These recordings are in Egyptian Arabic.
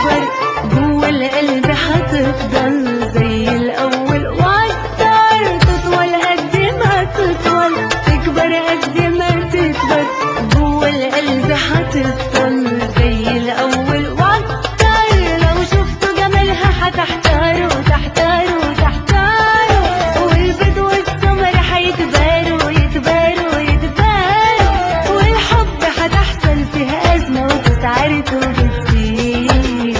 تكبر جوا القلب حتفضل زي الأول وعالدار تطول قد ما تطول تكبر قد ما تكبر جوا القلب حتفضل زي الأول وعالدار لو شفتوا جمالها حتحتاروا تحتاروا تحتاروا والبيض والسمر حيتباروا يتباروا يتباروا والحب حتحصل فيها أزمة وتتعرتوا بكتير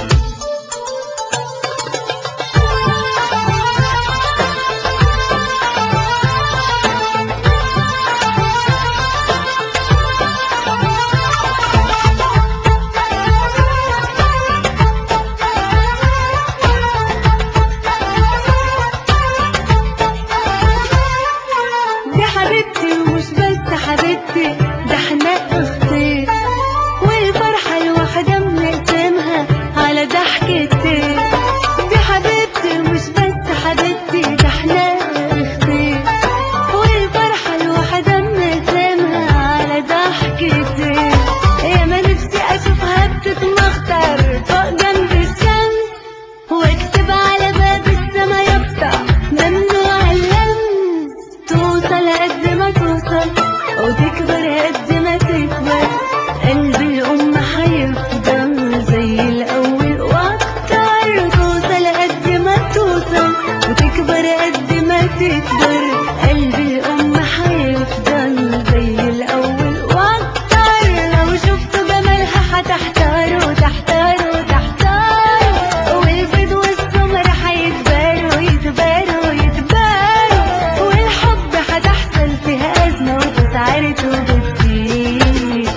دي حبيبتي ومش بس حبيبتي ده احنا اختين والفرحة الواحدة بنقسمها على ضحكتين دي حبيبتي ومش بس حبيبتي ده احنا اختين والفرحة الواحدة بنقسمها على ضحكتين يا ما نفسي اشوفها بتتمخطر فوق جنب الشمس واكتب على باب السما يقطع ممنوع اللمس توصل قد ما توصل وتكبر قد ما تكبر قلب الأم حيفضل زي الأول وأكتر توصل قد ما توصل وتكبر قد ما تكبر قلب الأم حيفضل زي الأول وأكتر لو شفتوا جمالها حتحتاروا تحتاروا تحتاروا والبيض والسمر حيتباروا يتباروا يتباروا والحب حتحصل فيها أزمة وتتعرتوا بكتير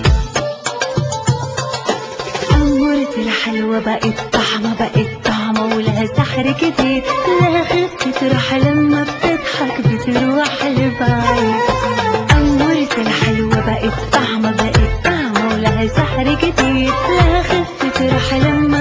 أمورتي الحلوة بقت طعمة بقت طعمة ولها سحر كتير لها خفة راحة لما بتضحك بتروح لبعيد أمورتي الحلوة بقت طعمة بقت طعمة ولها سحر كتير لها خفة راحة لما